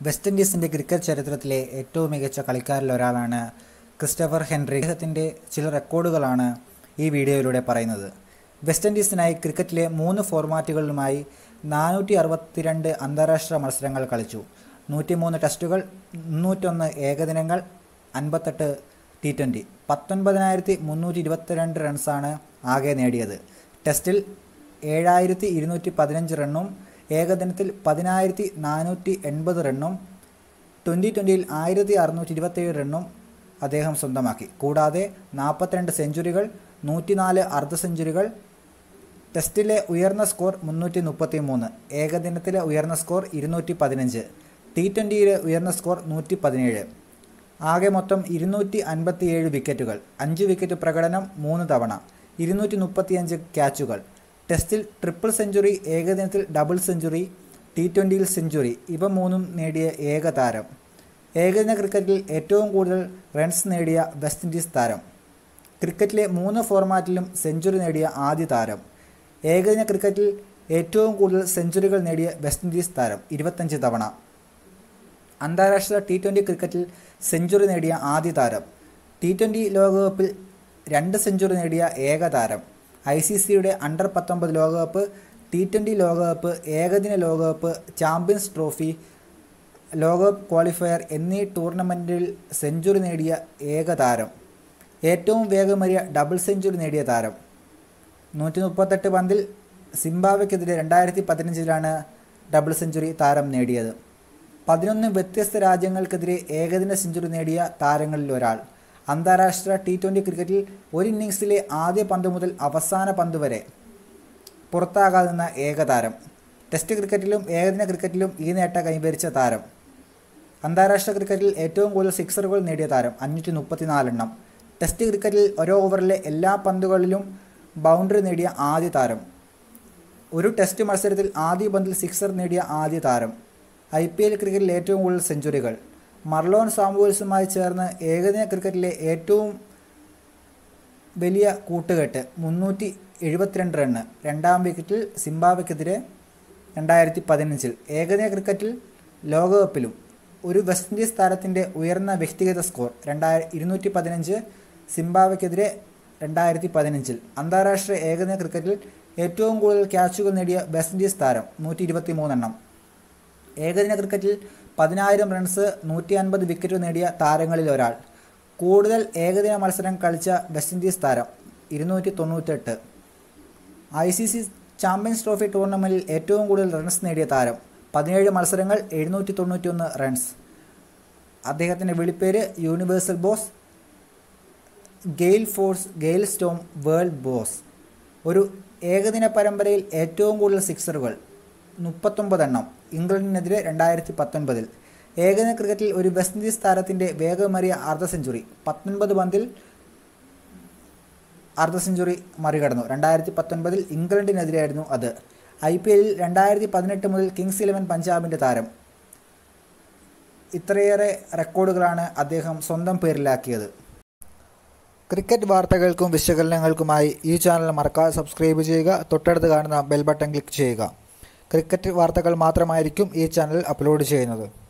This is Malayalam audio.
വെസ്റ്റ് ഇൻഡീസിൻ്റെ ക്രിക്കറ്റ് ചരിത്രത്തിലെ ഏറ്റവും മികച്ച കളിക്കാരിൽ ഒരാളാണ് ക്രിസ്റ്റഫർ ഹെൻറി അദ്ദേഹത്തിൻ്റെ ചില റെക്കോർഡുകളാണ് ഈ വീഡിയോയിലൂടെ പറയുന്നത് വെസ്റ്റ് ഇൻഡീസിനായി ക്രിക്കറ്റിലെ മൂന്ന് ഫോർമാറ്റുകളിലുമായി നാനൂറ്റി അറുപത്തിരണ്ട് അന്താരാഷ്ട്ര മത്സരങ്ങൾ കളിച്ചു നൂറ്റിമൂന്ന് ടെസ്റ്റുകൾ മുന്നൂറ്റൊന്ന് ഏകദിനങ്ങൾ അൻപത്തെട്ട് ടി ട്വൻ്റി പത്തൊൻപതിനായിരത്തി മുന്നൂറ്റി ഇരുപത്തിരണ്ട് റൺസാണ് ആകെ നേടിയത് ടെസ്റ്റിൽ ഏഴായിരത്തി ഇരുന്നൂറ്റി പതിനഞ്ച് റണ്ണും ഏകദിനത്തിൽ പതിനായിരത്തി നാനൂറ്റി എൺപത് റണ്ണും ട്വൻ്റി ട്വൻ്റിയിൽ ആയിരത്തി അറുന്നൂറ്റി ഇരുപത്തേഴ് റണ്ണും അദ്ദേഹം സ്വന്തമാക്കി കൂടാതെ നാൽപ്പത്തിരണ്ട് സെഞ്ചുറികൾ നൂറ്റിനാല് അർദ്ധ സെഞ്ചുറികൾ ടെസ്റ്റിലെ ഉയർന്ന സ്കോർ മുന്നൂറ്റി മുപ്പത്തി മൂന്ന് ഏകദിനത്തിലെ ഉയർന്ന സ്കോർ ഇരുന്നൂറ്റി പതിനഞ്ച് ടി ട്വൻ്റിയിലെ ഉയർന്ന സ്കോർ നൂറ്റി പതിനേഴ് ആകെ മൊത്തം ഇരുന്നൂറ്റി അൻപത്തിയേഴ് വിക്കറ്റുകൾ അഞ്ച് വിക്കറ്റ് പ്രകടനം മൂന്ന് തവണ ഇരുന്നൂറ്റി മുപ്പത്തിയഞ്ച് ക്യാച്ചുകൾ ടെസ്റ്റിൽ ട്രിപ്പിൾ സെഞ്ചുറി ഏകദിനത്തിൽ ഡബിൾ സെഞ്ചുറി ടി ട്വൻ്റിയിൽ സെഞ്ചുറി ഇവ മൂന്നും നേടിയ ഏക താരം ഏകദിന ക്രിക്കറ്റിൽ ഏറ്റവും കൂടുതൽ റൺസ് നേടിയ വെസ്റ്റ് ഇൻഡീസ് താരം ക്രിക്കറ്റിലെ മൂന്ന് ഫോർമാറ്റിലും സെഞ്ചുറി നേടിയ ആദ്യ താരം ഏകദിന ക്രിക്കറ്റിൽ ഏറ്റവും കൂടുതൽ സെഞ്ചുറികൾ നേടിയ വെസ്റ്റ് ഇൻഡീസ് താരം ഇരുപത്തഞ്ച് തവണ അന്താരാഷ്ട്ര ടി ട്വൻ്റി ക്രിക്കറ്റിൽ സെഞ്ചുറി നേടിയ ആദ്യ താരം ടി ട്വൻ്റി ലോകകപ്പിൽ രണ്ട് സെഞ്ചുറി നേടിയ ഏക താരം ഐ സി സിയുടെ അണ്ടർ പത്തൊമ്പത് ലോകകപ്പ് ടി ട്വൻ്റി ലോകകപ്പ് ഏകദിന ലോകകപ്പ് ചാമ്പ്യൻസ് ട്രോഫി ലോകകപ്പ് ക്വാളിഫയർ എന്നീ ടൂർണമെൻറ്റിൽ സെഞ്ചുറി നേടിയ ഏക താരം ഏറ്റവും വേഗമേറിയ ഡബിൾ സെഞ്ചുറി നേടിയ താരം നൂറ്റി മുപ്പത്തെട്ട് പന്തിൽ സിംബാബ്വെക്കെതിരെ രണ്ടായിരത്തി പതിനഞ്ചിലാണ് ഡബിൾ സെഞ്ചുറി താരം നേടിയത് പതിനൊന്ന് വ്യത്യസ്ത രാജ്യങ്ങൾക്കെതിരെ ഏകദിന സെഞ്ചുറി നേടിയ താരങ്ങളിൽ ഒരാൾ അന്താരാഷ്ട്ര ടി ട്വൻ്റി ക്രിക്കറ്റിൽ ഒരു ഇന്നിങ്സിലെ ആദ്യ പന്ത് മുതൽ അവസാന പന്ത് വരെ പുറത്താകാതെ നിന്ന ഏക താരം ടെസ്റ്റ് ക്രിക്കറ്റിലും ഏകദിന ക്രിക്കറ്റിലും ഈ നേട്ടം കൈവരിച്ച താരം അന്താരാഷ്ട്ര ക്രിക്കറ്റിൽ ഏറ്റവും കൂടുതൽ സിക്സറുകൾ നേടിയ താരം അഞ്ഞൂറ്റി മുപ്പത്തിനാലെണ്ണം ടെസ്റ്റ് ക്രിക്കറ്റിൽ ഓരോ ഓവറിലെ എല്ലാ പന്തുകളിലും ബൗണ്ടറി നേടിയ ആദ്യ താരം ഒരു ടെസ്റ്റ് മത്സരത്തിൽ ആദ്യ പന്തിൽ സിക്സർ നേടിയ ആദ്യ താരം ഐ പി എൽ ക്രിക്കറ്റിൽ ഏറ്റവും കൂടുതൽ സെഞ്ചുറികൾ മർലോൺ സാമുവൽസുമായി ചേർന്ന് ഏകദിന ക്രിക്കറ്റിലെ ഏറ്റവും വലിയ കൂട്ടുകെട്ട് മുന്നൂറ്റി എഴുപത്തിരണ്ട് റണ്ണ് രണ്ടാം വിക്കറ്റിൽ സിംബാബ്വെക്കെതിരെ രണ്ടായിരത്തി പതിനഞ്ചിൽ ഏകദിന ക്രിക്കറ്റിൽ ലോകകപ്പിലും ഒരു വെസ്റ്റ് ഇൻഡീസ് താരത്തിൻ്റെ ഉയർന്ന വ്യക്തിഗത സ്കോർ രണ്ടായിര ഇരുന്നൂറ്റി പതിനഞ്ച് സിംബാബ്വെക്കെതിരെ രണ്ടായിരത്തി പതിനഞ്ചിൽ അന്താരാഷ്ട്ര ഏകദിന ക്രിക്കറ്റിൽ ഏറ്റവും കൂടുതൽ ക്യാച്ചുകൾ നേടിയ വെസ്റ്റ് ഇൻഡീസ് താരം നൂറ്റി ഇരുപത്തി മൂന്നെണ്ണം ഏകദിന ക്രിക്കറ്റിൽ പതിനായിരം റൺസ് നൂറ്റി അൻപത് വിക്കറ്റ് നേടിയ താരങ്ങളിൽ ഒരാൾ കൂടുതൽ ഏകദിന മത്സരം കളിച്ച വെസ്റ്റ് ഇൻഡീസ് താരം ഇരുന്നൂറ്റി തൊണ്ണൂറ്റെട്ട് I C C champions trophy ടൂർണമെൻറ്റിൽ ഏറ്റവും കൂടുതൽ റൺസ് നേടിയ താരം പതിനേഴ് മത്സരങ്ങൾ എഴുന്നൂറ്റി തൊണ്ണൂറ്റിയൊന്ന് റൺസ് അദ്ദേഹത്തിൻ്റെ വിളിപ്പേര് universal boss Gayle force Gayle storm world boss ഒരു ഏകദിന പരമ്പരയിൽ ഏറ്റവും കൂടുതൽ സിക്സറുകൾ മുപ്പത്തൊമ്പതെണ്ണം ഇംഗ്ലണ്ടിനെതിരെ രണ്ടായിരത്തി പത്തൊൻപതിൽ ഏകദിന ക്രിക്കറ്റിൽ ഒരു വെസ്റ്റ് ഇൻഡീസ് താരത്തിൻ്റെ വേഗമേറിയ അർദ്ധ സെഞ്ചുറി പത്തൊൻപത് പന്തിൽ അർദ്ധ സെഞ്ചുറി മറികടന്നു രണ്ടായിരത്തി പത്തൊൻപതിൽ ഇംഗ്ലണ്ടിനെതിരെയായിരുന്നു അത് ഐ പി എല്ലിൽ രണ്ടായിരത്തി പതിനെട്ട് മുതൽ കിങ്സ് ഇലവൻ പഞ്ചാബിൻ്റെ താരം ഇത്രയേറെ റെക്കോർഡുകളാണ് അദ്ദേഹം സ്വന്തം പേരിലാക്കിയത് ക്രിക്കറ്റ് വാർത്തകൾക്കും വിശകലനങ്ങൾക്കുമായി ഈ ചാനൽ മറക്കാതെ സബ്സ്ക്രൈബ് ചെയ്യുക തൊട്ടടുത്ത് കാണുന്ന ബെൽ ബട്ടൺ ക്ലിക്ക് ചെയ്യുക ക്രിക്കറ്റ് വാർത്തകൾ മാത്രമായിരിക്കും ഈ ചാനൽ അപ്ലോഡ് ചെയ്യുന്നത്